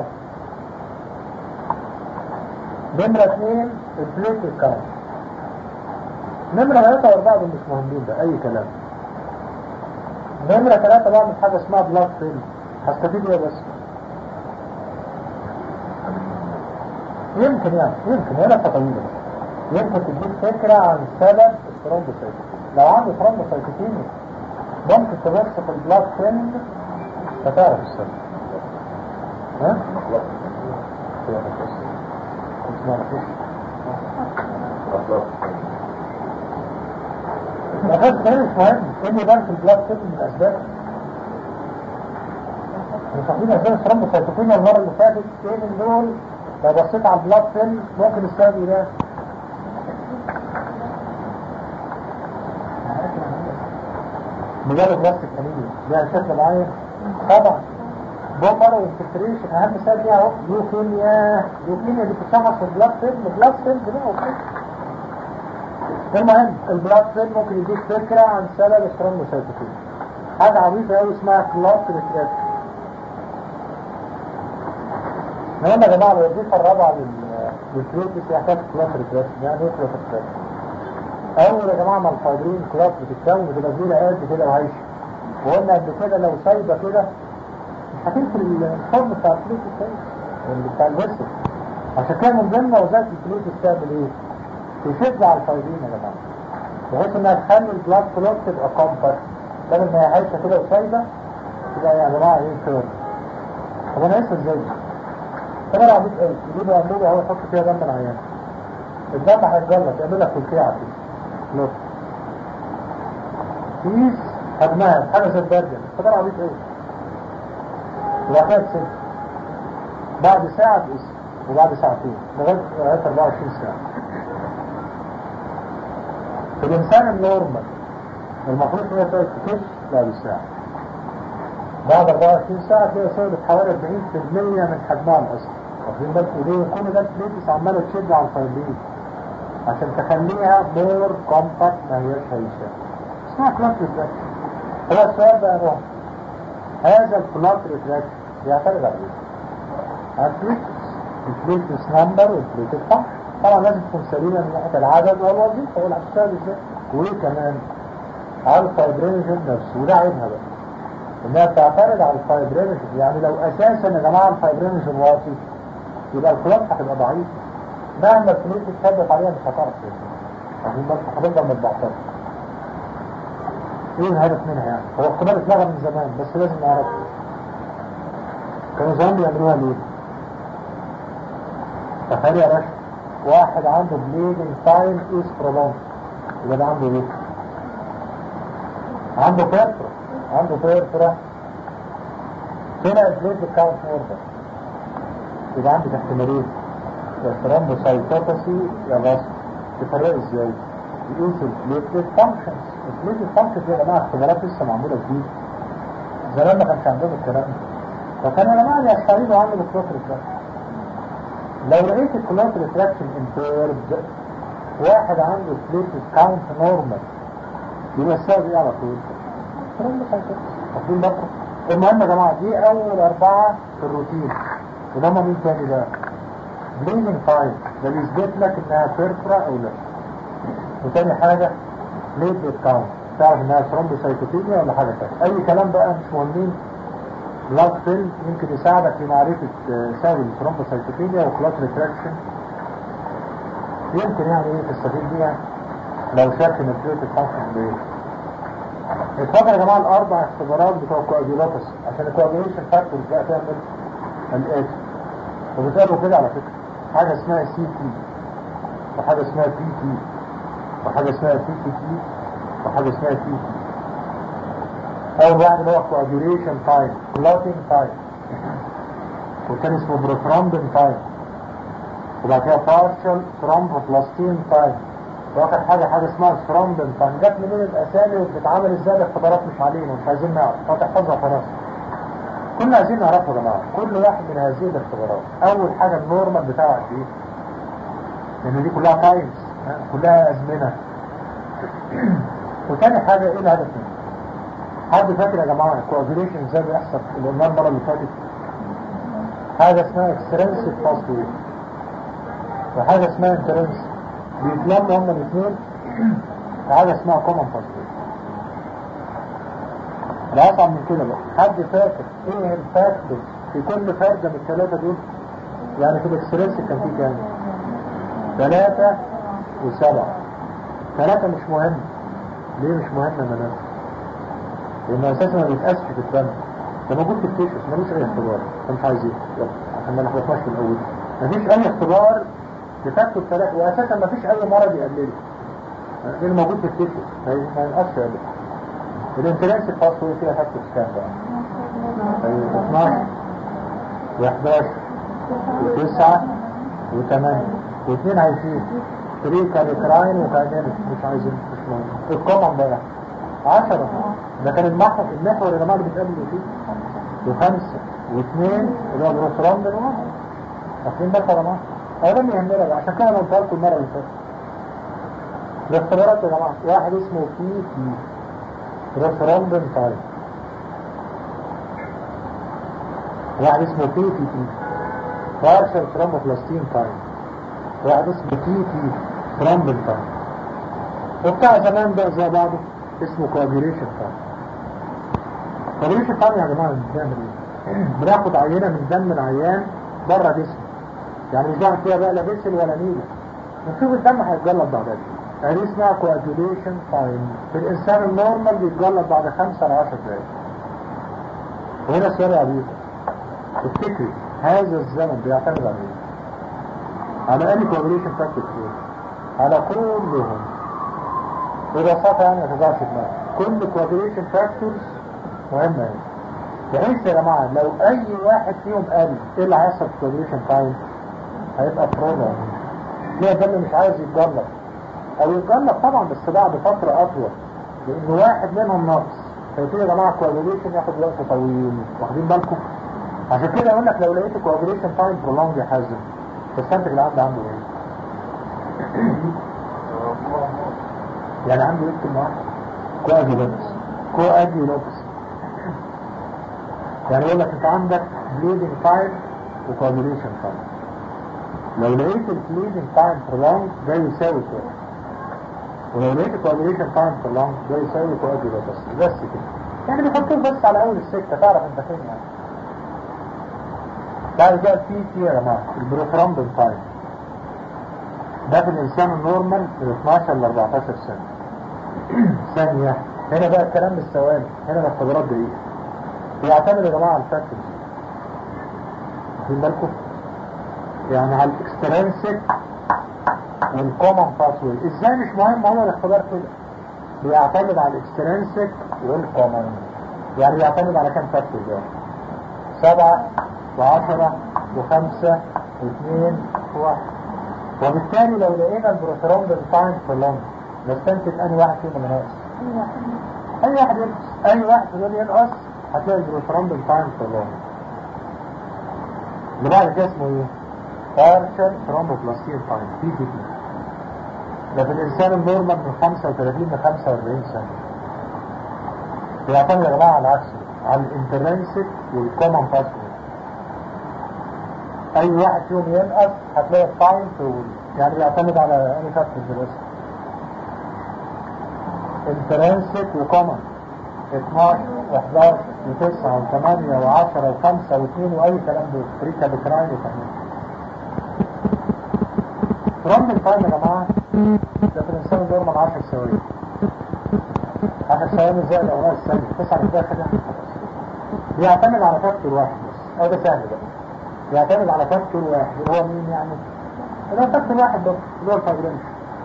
نمرة اثنين البليتلت كاونت نمرة ثلاثة واربعة دول مش مهمين ده اي كلام نمرة ثلاثة بعمل حاجة اسمها بلاد فيلم هستفيد ايه بس يمكن يعني يمكن هنا طويلة يمكن تديك فكرة عن سبب الثرومبوسايتوكين لو عنده ثرومبوسايتوكين ممكن تبص في البلاد فيلم فتعرف السبب ها؟ كنت ما عرفتش ما كانش كلام مش مهم اني بان في البلاد فيلم من الاسباب مش عارفين اسباب الثرومبوسايتوكين المرة اللي فاتت ايه من دول لو بصيت على البلاد فيلم ممكن السبب يبان مجرد بلاستيك انيميا ليها شكل معين طبعا بومر وانفلتريشن اهم سبب ليها اهو ليوكيميا ليوكيميا دي بتشخص في البلاد فيلم البلاد فيلم ده اوكي المهم البلاد فيلم ممكن يديك فكره عن سبب الثرومبوسايتوكين حاجه عبيطه قوي اسمها كلوت ريتراكشن المهم يا جماعه الوظيفه الرابعه للفلوتس يحتاج كلوت ريتراكشن يعني ايه كلوت ريتراكشن؟ اول يا جماعه ما الفايبرين كلوت بتتكون بتبقى كبيره قد كده وعايشه وقلنا قبل كده لو سايبه كده مش هتمشي الفورم بتاع الفلوس الثاني اللي بتاع الوسط عشان كده من ضمن وظائف الفلوس بتعمل ايه؟ تشد على الفايبرين يا جماعه بحيث انها تخلي البلاد فلوت تبقى كومباكت بدل ما هي عايشه كده وسايبه تبقى يا جماعه ايه كيرف طب انا لسه ازاي؟ طبعا عبيط قوي يجيبوا انبوبه اهو يحط فيها دم العيان الدم هيتجلط يعمل لك كلكيعه كده نص كيس حجمها حاجه زي البرجل طبعا عبيط قوي وبعد كده تسد بعد ساعة تقيس وبعد ساعتين لغاية لغاية 24 ساعة في الإنسان النورمال المفروض إن هي تقعد تكش بعد ساعة بعد 24 ساعة تلاقي صارت حوالي 40% من حجمها الأصلي واخدين بالكم ليه؟ كل ده الفليتس عمالة تشد على الفايبرين عشان تخليها مور كومباكت ما هياش هيشة اسمها كلاس ريفراكشن هو السؤال بقى هو هذا الكلاس ريفراكشن يعتمد على ايه؟ على الفليتس الفليتس نمبر والفليتس فانكشن طبعا لازم تكون سليمة من ناحية العدد والوظيفة والأشكال ازاي وايه كمان على الفايبرينجن نفسه وده عيبها بقى انها بتعتمد على الفايبرينجن يعني لو اساسا يا جماعة الفايبرينجن واطي يبقى الكلاس هتبقى ضعيفة مهما الفلوس تثبت عليها مش هتعرف تنزل عشان بس هتفضل متبعتر ايه الهدف منها يعني هو اختبار اتلغى من زمان بس لازم نعرفه كانوا زمان بيعملوها ليه تخيل يا باشا واحد عنده بليدنج تايم از برولونج يبقى ده عنده ايه عنده بيرترا عنده بيرترا هنا البليد كاونت اوردر يبقى عندك احتمالين ثرومبوسايتوباسي يا بس تفرق ازاي؟ يقيس البليتلت فانكشنز البليتلت فانكشنز يا جماعه اختبارات لسه معموله جديد زمان ما كانش عندهم الكلام ده فكان يا جماعه يستعينوا عنه بالكلوت ريفراكشن لو لقيت الكلوت ريفراكشن امبيرد واحد عنده بليتلت كاونت نورمال يبقى السبب ايه على طول؟ ثرومبوسايتوباسي واخدين بالكم؟ المهم يا جماعه دي اول اربعه في الروتين وده مين تاني بقى؟ بليدنج فايل ده بيثبت لك انها بيرفرا او لا وتاني حاجة بليد كاونت تعرف انها ثرومبوسايتوبينيا ولا حاجة تانية اي كلام بقى مش مهمين بلاد فيلم يمكن يساعدك في معرفة سبب الثرومبوسايتوبينيا وكلات ريتراكشن يمكن يعني ايه تستفيد بيها لو شك ان البليتد فانكشن بايه اتفضل يا جماعه الاربع اختبارات بتوع الكواجيولاتس عشان الكواجيوليشن فاكتورز بقى تعمل الاتي وبتقالوا كده على فكره حاجه اسمها سي تي وحاجه اسمها بي تي وحاجه اسمها سي تي تي وحاجه اسمها تي تي اول واحد اللي هو كواجيوليشن تايم كلوتينج تايم والتاني اسمه بروترومبين تايم وبعد كده بارشل ثرومبوبلاستين تايم واخر حاجة حاجة اسمها ثرومبين تايم جت منين الاسامي وبتتعمل ازاي الاختبارات مش علينا مش عايزين نعرف فتحفظها خلاص كنا عايزين نعرفها يا جماعة كل واحد من هذه الاختبارات اول حاجة النورمال بتاعها قد ايه لان دي كلها تايمز كلها ازمنة وتاني حاجة ايه الهدف منها حد فاكر يا جماعة الكواجوليشن ازاي بيحصل اللي قلناه المرة اللي فاتت حاجة اسمها اكسترنسيف فاسوي وحاجة اسمها انترنس بيتلموا هما الاثنين في حاجة اسمها كومن فاسوي الأصعب من كده بقى حد فاكر ايه الفاكتور في كل فردة من الثلاثة دول يعني في الاكسترنس كان في كام ثلاثة وسبعة ثلاثة مش مهم ليه مش مهم يا منال لأنه أساسا ما بيتقاسش في الدم ده موجود في التيشوس ملوش أي اختبار أنت مش عايزين يلا عشان ما نخلصناش من الأول مفيش أي اختبار لفاكتور ثلاثة وأساسا مفيش أي مرض يقلله لأنه موجود في التيشوس ما ما ينقصش يقلل الانترنس الفاصل فيها فاكتور كام بقى؟ أيوة 12 و11 و9 و8 واثنين عايزين تريكا ريكراين وكاينينس مش عايزين مش مهم الكومن بقى 10 ده كان المحور المحور يا جماعه اللي بيتقابلوا فيه وخمسه واثنين اللي هو البروترام ده واحد واخدين بالك يا جماعه؟ هو ده اللي يهمنا بقى عشان كده انا قلت لكم المره اللي فاتت الاختبارات يا جماعه واحد اسمه بي تي ريفرندم تايم واحد اسمه بي تي تي بارشل ترومبوبلاستين تايم واحد اسمه تي تي ترومبن تايم وبتاع زمان بقى زي بعضه اسمه كواجيوليشن تايم كواجيوليشن تايم يا جماعه بنعمل ايه؟ بناخد عينه من دم العيان بره جسمه يعني مش بعمل فيها بقى لا بسل ولا نيله نشوف الدم هيتجلط بعد قد ايه هذه اسمها كواجيوليشن تايم في الانسان النورمال بيتجلط بعد 5 ل 10 دقايق وهنا سؤال يا عبيد افتكري هذا الزمن بيعتمد على ايه؟ على اني كواجيوليشن فاكتور ايه؟ على كلهم ببساطة يعني ما تزعلش دماغك كل كواجيوليشن فاكتورز مهمة يعني بحيث يا جماعة لو أي واحد فيهم قال إيه اللي هيحصل في كواجيوليشن تايم هيبقى بروبلم ليه الدم مش عايز يتجلط أو يتجلط طبعا بس بعد فترة أطول لأن واحد منهم ناقص فيبتدي يا جماعة كواجيوليشن ياخد وقت طويل واخدين بالكم عشان كده يقول لك لو لقيت كواجيوليشن تايم برولونج يا حازم تستنتج العبد عنده ايه؟ يعني عنده ايه كلمة واحدة؟ كواجيولوبس كواجيولوبس يعني يقول لك انت عندك بليدنج تايم وكواجيوليشن تايم لو لقيت البليدنج تايم برولونج ده يساوي كده ولو لقيت الكواجيوليشن تايم برولونج ده يساوي كواجيولوبس بس كده يعني بيحطوه بس على اول السكة تعرف انت فين يعني بعد كده في في يا جماعة البروفرامبل تايم ده في الإنسان النورمال من 12 ل 14 سنة ثانية هنا بقى الكلام بالثواني هنا الاختبارات دقيقة بيعتمد يا جماعة على الفاكتورز واخدين بالكم؟ يعني على الاكسترنسك والكومن باسوي ازاي مش مهم هو الاختبار كده بيعتمد على الاكسترنسك والكومن يعني بيعتمد على كام فاكتور ده سبعة وعشرة وخمسة واثنين وواحد وبالتالي لو لقينا البروترون بالتايم في اللون نستنتج أي واحد فيهم اللي ناقص أي واحد ينقص أي واحد في دول ينقص هتلاقي البروترون بالتايم في اللون اللي بعد كده اسمه ايه؟ بارشل ترومبوبلاستين تايم بي تي تي ده في الإنسان النورمال من 35 ل 45 سنة بيعتمد يا جماعة على عكسه على الانترنسك والكومن باسورد اي واحد فيهم ينقص هتلاقي التايم طول يعني بيعتمد على اني فاكتور بس انترنسك وكومن 12 و11 و9 و8 و10 و5 و2 واي كلام دول فريكا بكراين وكمان رمل التايم يا جماعه ده في الإنسان النورمال 10 ثواني 10 ثواني زي الأوراق الثانية تسعة من داخل بيعتمد على فاكتور واحد بس أو ده سهل بقى بيعتمد على فاكتور واحد هو مين يعني؟ ده فاكتور واحد بس اللي هو الفايبرينشن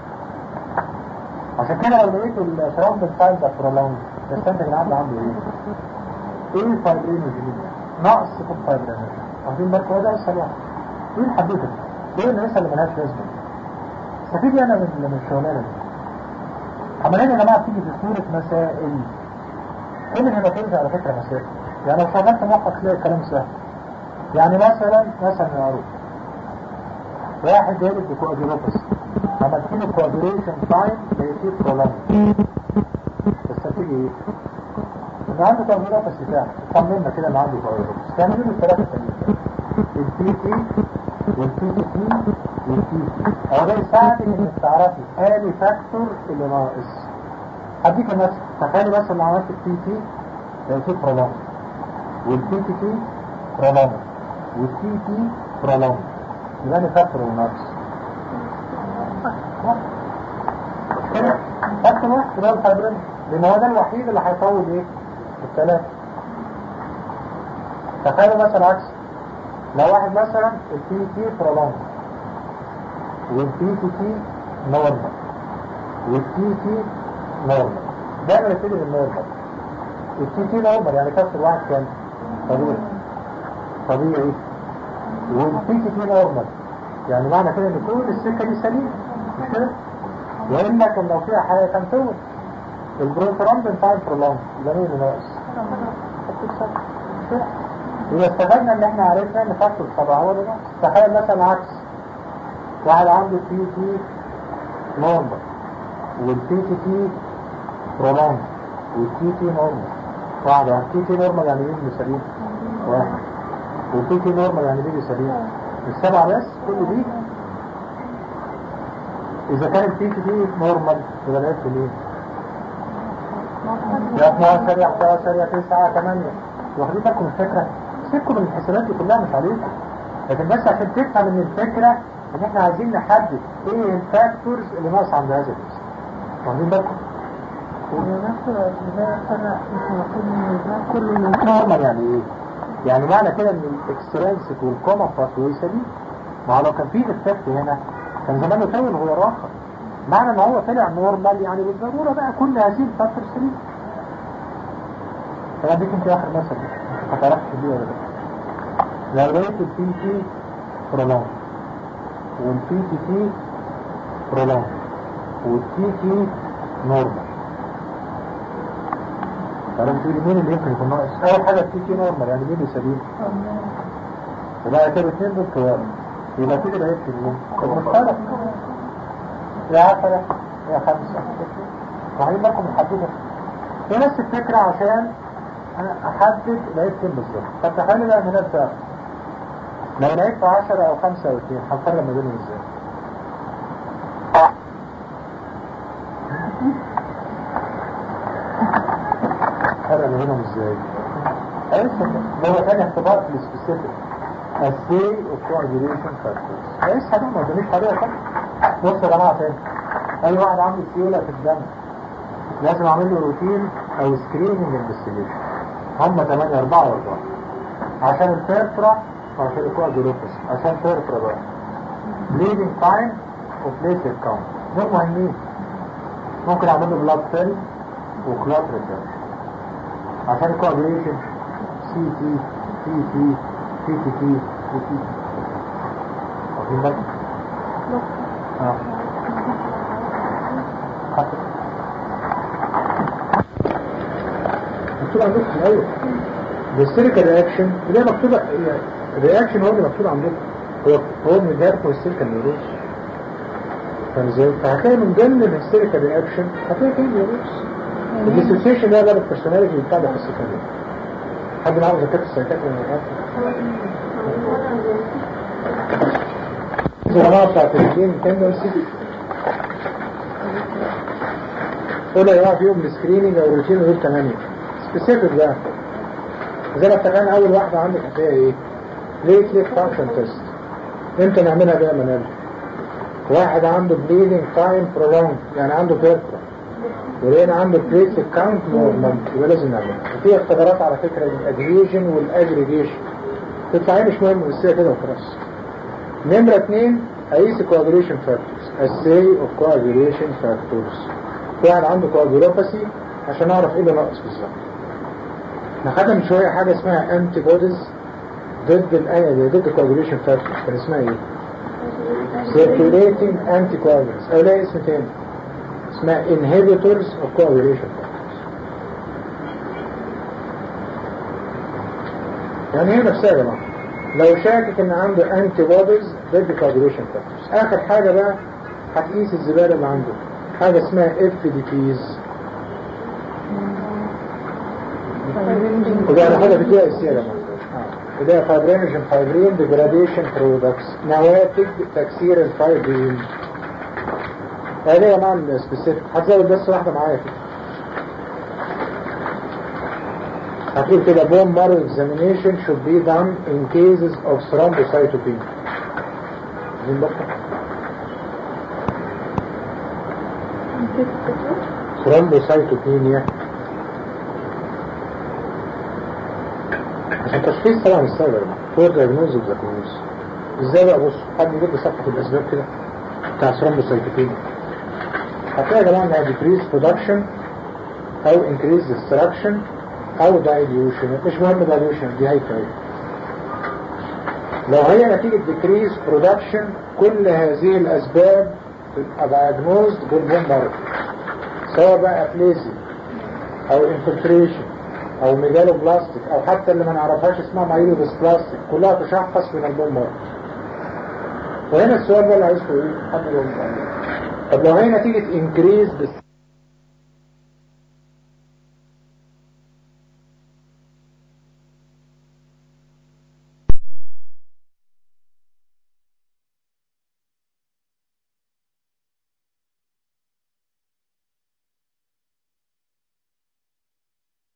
عشان كده لو لقيت الشراب بتاع ده برولونج تستنتج العقل عنده ايه؟ ايه الفايبرينوجين نقص في الفايبرينوجين واخدين بالكم هو ده اسهل واحد ايه الحدوته؟ ايه الناس اللي ملهاش لازمه؟ استفيد انا من من الشغلانه دي عمليا يا جماعه بتيجي في صوره مسائل كل الهيماتولوجي على فكره مسائل يعني لو شغلت مخك تلاقي الكلام سهل يعني مثلا مثلا يا عروض واحد جالب بكواجيلوبس عملت له كواجيليشن تايم بيصير برولونج بس هتيجي ايه؟ ان عنده كواجيلوبس بتاعه طمنا كده ان عنده كواجيلوبس تعملوا له الثلاثه التانيين البي تي والبي تي تي والبي تي هو ده يساعدك انك تعرفي اني فاكتور اللي ناقص هديك مثلا تخيلي مثلا لو عملت البي تي بيصير برولونج والبي تي تي برولونج والتي تي برولونج يبقى انا فاكتور وناقص كده فاكتور واحد اللي هو الفايبرين لان هو ده الوحيد اللي هيطول ايه الثلاثه تخيلوا مثلا عكس لو واحد مثلا البي تي برولونج والبي تي تي نورمال والتي تي نورمال دايما يبتدي بالنورمال التي تي نورمال يعني كسر واحد كام طبيعي طبيعي والبي تي تي نورمال يعني معنى كده ان كل السكه دي سليمه مش كده؟ والا كان لو فيها حاجه كان تول البروترامبين تايم برولونج يبقى مين اللي ناقص؟ يبقى استفدنا ان احنا عرفنا ان فاكتور سبعه هو اللي ناقص تخيل مثلا عكس واحد عنده بي تي نورمال والبي تي تي برولونج والتي تي نورمال واحد التي تي نورمال يعني مين اللي سليم؟ واحد والبي تي نورمال يعني مين اللي سليم؟ السبعة بس كل دي إذا كان البي تي تي نورمال يبقى العيب ليه؟ يا 12 يا 11 يا 9 8 واخدين بالكم الفكرة؟ سيبكم من الحسابات دي كلها مش عليكم لكن بس عشان تفهم ان الفكرة ان احنا عايزين نحدد ايه الفاكتورز اللي ناقص عند هذا الجسم واخدين بالكم؟ كل من نورمال يعني ايه؟ يعني معنى كده ان الاكسترنسك والكومن باثوي سليم ما هو لو كان في افكت هنا كان زمانه تاول هو راخر معنى ان هو طلع نورمال يعني بالضروره بقى كل هذه الفاكتور سليم فاديك انت اخر مثل ما تعرفش دي ولا لا لو لقيت البي تي برولونج والبي تي تي برولونج والتي تي نورمال تعرف تقولي مين اللي يمكن يكون ناقص اول حاجه التي تي نورمال يعني مين اللي سليم وبعد كده اثنين دول كوارث يبقى كده بقيت في اليوم المختلف يا عشرة يا خمسة وهجيب لكم الحديثة هي نفس الفكرة عشان أنا أحدد لقيت فين بالظبط طب تخيل بقى من نفسها لو لقيت في 10 أو 5 أو 2 هنفرق ما بينهم إزاي؟ فرق ما بينهم إزاي؟ لسه هو كان اختبار في السبيسيفيك السي والكوردينيشن فاكتورز لسه ده ما قداميش طريقه ثانيه بصوا يا جماعه تاني اي واحد عنده سيوله في الدم لازم اعمل له روتين او سكريننج انفستيجيشن هم 8 4 و4 عشان الفيرترا وعشان الكوردينيشن عشان الفيرترا بقى بليدنج تايم وبليتد كاونت دول مهمين ممكن اعمل له بلاد سيل وكلات ريسيرش عشان الكوردينيشن سي تي تي تي تي تي تي تي تي واخدين بالك؟ اه خطر مكتوب عندكم في الاول السيليكا رياكشن اللي هي مكتوبه الرياكشن هو اللي مكتوب عندكم هو هو من داركم السيليكا نيوروز فاهم ازاي؟ فهتلاقي من ضمن الهستيريكا رياكشن هتلاقي فيه نيوروز الديسوسيشن ده بقى البرسوناليتي بتاع ده في السكن حد معاه ذكاء السيكاتري من الغرب الجماعة بتاعت الاثنين تندنسي قول يا جماعة فيهم السكريننج او الروتين دول ثمانية سبيسيفيك بقى زي ما اتفقنا اول واحدة عندك هتلاقي ايه؟ ليت ليت فانكشن تيست امتى نعملها بقى منال واحد عنده بليدنج تايم برولونج يعني عنده بيركرا ولقينا عنده بليت كاونت نورمال يبقى لازم نعملها وفي اختبارات على فكره للادهيجن والاجريجيشن تطلع هي مش مهم بس هي كده وخلاص نمرة اثنين اقيس كواجوليشن فاكتورز assay of coagulation factors واحد عنده كواجولوباسي عشان اعرف ايه اللي ناقص بالظبط احنا خدنا من شويه حاجه اسمها انتي بوديز ضد الأ- ضد الكواجوليشن فاكتورز كان اسمها ايه؟ circulating anticoagulants او لها اسم تاني اسمها inhibitors of coagulation factors يعني هي نفسها يا جماعه لو شاكك ان عنده انتي بوديز ضد coagulation factors اخر حاجه بقى هتقيس الزباله اللي عنده حاجه اسمها اف دي بيز وده على حاجه بتلاقي السيره يا جماعه آه. وده فايبرينوجين فايبرين ديجراديشن برودكتس نواتج تكسير الفايبرين هذه يا جماعه السبيسيفيك هتزود بس واحده معايا كده هتقول كده bone marrow examination should be done in cases of thrombocytopenia عايزين بطل thrombocytopenia عشان تشخيص طبعا السبب يا جماعه فور دايجنوز اوف ذا كوز ازاي بقى بص حد يجيب لي صفحه الاسباب كده بتاع ثرومبوسايتوبينيا هتلاقي يا جماعه انها decrease production او increase destruction او dilution مش مهم dilution دي هيك هيك لو هي نتيجة decrease production كل هذه الأسباب تبقى diagnosed بالبون مرض سواء بقى افليزي أو infiltration أو ميجالو بلاستيك أو حتى اللي ما نعرفهاش اسمها مايلو بلاستيك كلها تشخص من البون مرض وهنا السؤال بقى اللي عايزه ايه؟ حد يقول لي. طب لو هي نتيجة increase